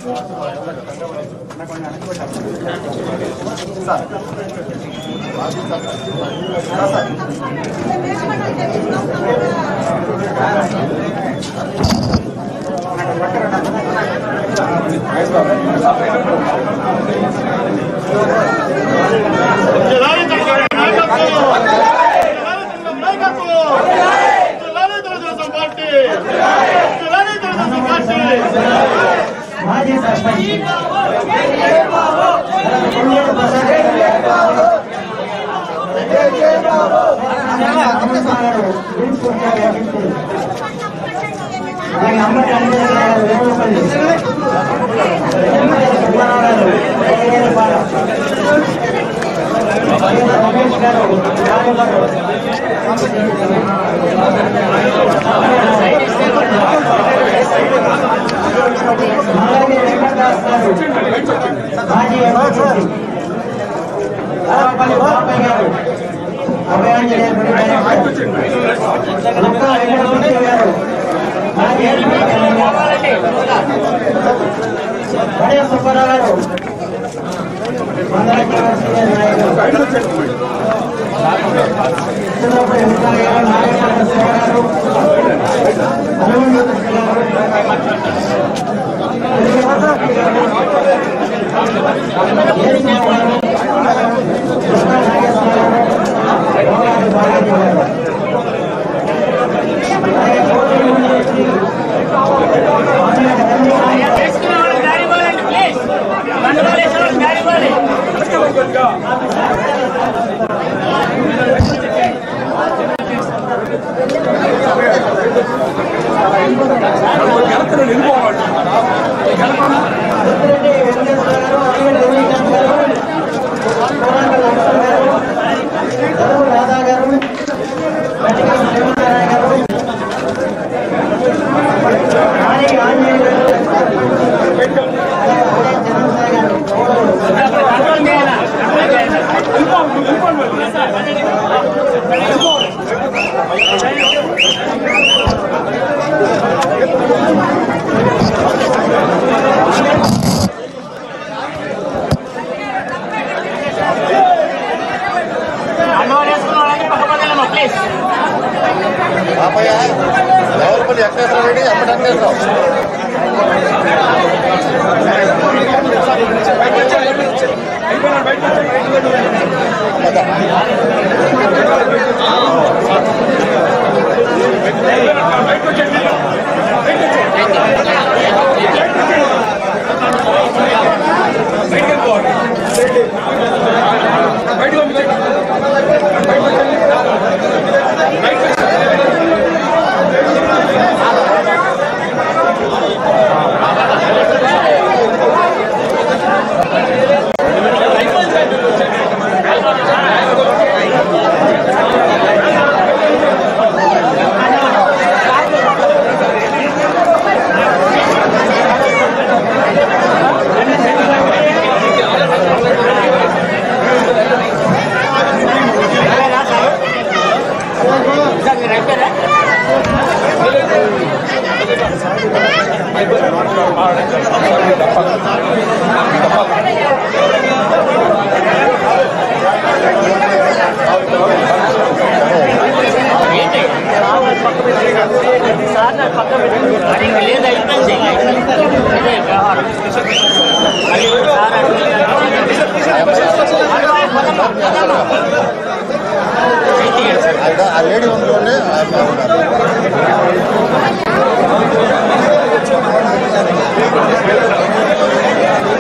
జిల్లాని తెలుగుదేశం నాయకత్వం జిల్లాని తెలుగుదేశం నాయకత్వం జిల్లాని తెలుగుదేశం పార్టీ జిల్లాని తెలుగుదేశం పార్టీ మాజీ సర్పంచ్ కొండూరు ప్రసాద్ గారు గ్రీన్ స్కూల్ వ్యాపించి అలాగే అంబటి అంబేద్కర్ గారు వేములపల్లి వెంకటేశ్వర సుబ్బారావు గారు వేరేపాలెం. అలాగే రమేష్ గారు రాయవరం. అలాగే వెంకటదాస్ గారు మాజీ ఎంపీ రామపల్లి బాబాయ్ గారు అభయాంజనేయ గుడి డైరెక్టర్. లుక్కా వెంకటకృష్ణ గారు మాజీ ఎంపీ బడే సుబ్బారావు గారు మందరం సీనియర్ నాయకులు చిన్నప్పుడు ఇంకా గారు నాగేశ్వర శివ గారు హనుమంతు కృష్ణ గారు రెడ్డి వెంకటేశ్వర గారు అరవింద్ రవికాంత్ గారు కోరాకల్ లక్ష్మణ్ గారు గరువు రాధా గారు గట్టిగా శ్రీనారాయణ గారు ఆది ఆంజనేయ గారు అలాగే ఉదయం చంద్రసాయి గారు కోడూరు. పాపయ్య ఎవరిపల్లి వెంకటేశ్వర రెడ్డి అమ్మటి వెంకటేశ్వరరావు ఆ- ఆ లేడీ ఉంది చూడండి ఆ- ఆ-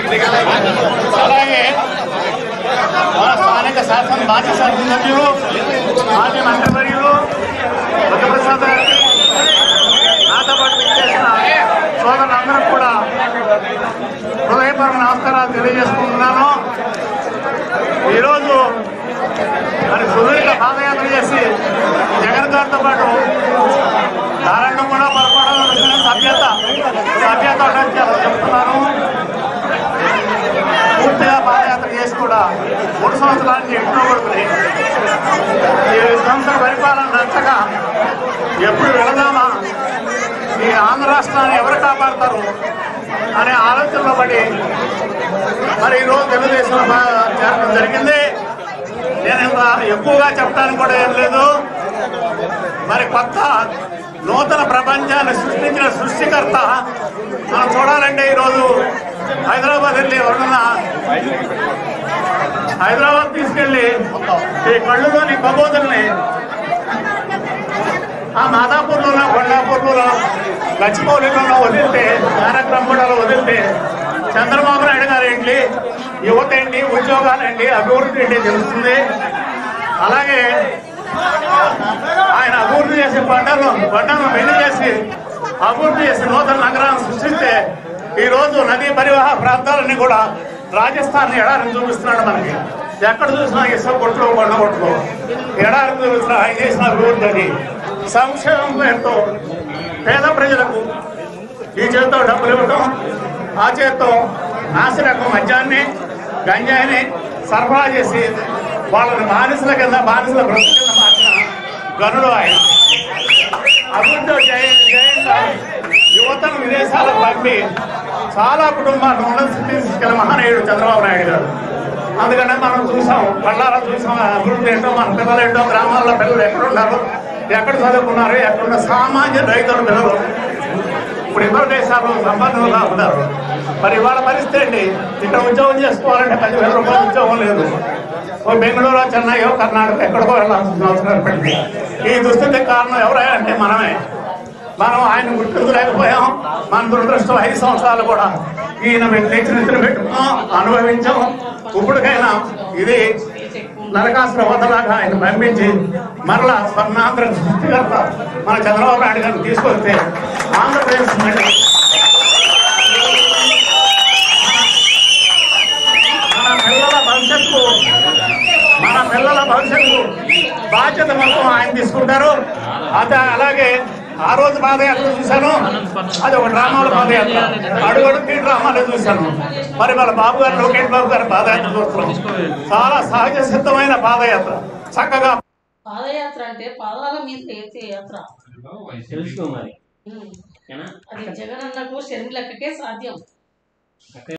అలాగే మన స్థానిక శాసన మాజీ శాసనసభ్యులు మాజీ మంత్రివర్యులు బుద్ధప్రసాద్ గారికి నాతో పాటు విచ్చేసిన సోదరులందరూ కూడా హృదయపూర్వక నమస్కారాలు తెలియజేసుకుంటున్నాను ఈరోజు మరి సుదీర్ఘ పాదయాత్ర చేసి జగన్ గారితో పాటు దారుణం కూడా పొరపడాలని సభ్యత సభ్యత ఉండాలని చెప్ప- చెప్తున్నాను పూర్తిగా పాదయాత్ర చేసి కూడా మూడు సంవత్సరానికి ఎన్నో కొడుకుని ఈ సంవత్సర పరిపాలన నచ్చగా ఎప్పుడు వెళదామా ఈ ఆంధ్ర రాష్ట్రాన్ని ఎవరు కాపాడతారు అనే ఆలోచనలో పడి మరి ఈరోజు తెలుగుదేశం బా- చేరడం జరిగింది నేను ఇంత ఎక్కువగా చెప్పడానికి కూడా ఏం లేదు మరి కొత్త నూతన ప్రపంచాన్ని సృష్టించిన సృష్టికర్త మనం చూడాలంటే ఈరోజు హైదరాబాద్ వెళ్ళి ఎవరన్నా హైదరాబాద్ తీసుకెళ్లి ఈ కళ్ళులోని కబోతుల్ని ఆ మాదాపూర్లోనో కొండాపూర్లోనో గచ్చిపౌలిలోనో వదిలితే నారక్రమంలో వదిలితే చంద్రబాబు నాయుడు గారు ఏంటి యువత ఏంటి ఉద్యోగాలు ఏంటి అభివృద్ధి ఏంటి తెలుస్తుంది అలాగే ఆయన అభివృద్ధి చేసే పంటలు పంటలను వెళ్లి చేసి అభివృద్ధి చేసి నూతన నగరాలను సృష్టిస్తే ఈ రోజు నదీ పరివాహ ప్రాంతాలన్నీ కూడా రాజస్థాన్ ఎడారిని చూపిస్తున్నాడు మనకి ఎక్కడ చూసినా ఇసుక కొట్లు కొండ కొట్లు ఎడారిని చూపిస్తున్నా ఆయన చేసిన అభివృద్ధి అని సంక్షేమం పేరుతో పేద ప్రజలకు ఈ చేతితో డబ్బులు ఇవ్వటం ఆ చేతితో నాసిరకం మద్యాన్ని గంజాయిని సరఫరా చేసి వాళ్ళని బానిసల కింద బానిసల బ్రతుకు కింద మార్చిన గనుడు ఆయన అభివృద్ధి జయ జయంగా యువతను విదేశాలకు పంపి చాలా కుటుంబాలను ఉన్నత స్థితికి తీసుకెళ్ళిన మహానీయుడు చంద్రబాబు నాయుడు గారు అందుకనే మనం చూసాం కళ్ళారా చూసాం అభివృద్ధి ఏంటో మన పిల్లలు ఏంటో గ్రామాల్లో పిల్లలు ఎక్కడ ఉన్నారు ఎక్కడ చదువుకున్నారు ఎక్కడున్న సామాన్య రైతుల పిల్లలు ఇప్పుడు ఇతర దేశాల్లో సంపన్నులుగా ఉన్నారు మరి ఇవాళ పరిస్థితి ఏంటి ఇక్కడ ఉద్యోగం చేసుకోవాలంటే పదివేల రూపాయలు ఉద్యోగం లేదు ఓ బెంగళూరు చెన్నైయో కర్ణాటక ఎక్కడికో వెళ్ళాల్సిన అవసరం ఏర్పడింది ఈ దుస్థితికి కారణం ఎవరైనా అంటే మనమే మనం ఆయన గుర్తించలేకపోయాం మన దురదృష్టం ఐదు సంవత్సరాలు కూడా ఈయన నెత్తిన పెట్టుకున్నాం అనుభవించాం ఇప్పటికైనా ఇది నరకాసుర వదలాగా ఆయన పంపించి మరలా స్వర్ణాంధ్ర సృష్టికర్త మన చంద్రబాబు నాయుడు గారిని తీసుకొస్తే ఆంధ్రప్రదేశ్ మళ్ళీ మన పిల్లల భవిష్యత్తు మన పిల్లల భవిష్యత్తు బాధ్యత మొత్తం ఆయన తీసుకుంటారు అదే అలాగే ఆ రోజు పాదయాత్ర చూశాను అది ఒక డ్రామాల పాదయాత్ర అడుగడుగుకి డ్రామాలే చూశాను మరి వాళ్ళ బాబు గారు లోకేష్ బాబు గారి పాదయాత్ర చూస్తున్నాం చాలా సహజ సిద్ధమైన పాదయాత్ర చక్కగా పాదయాత్ర అంటే పాదాల మీద ఎత్తే యాత్ర తెలుసుకో మరి ఉమ్. ఏనా అది జగనన్నకు షర్మిలక్కకే సాధ్యం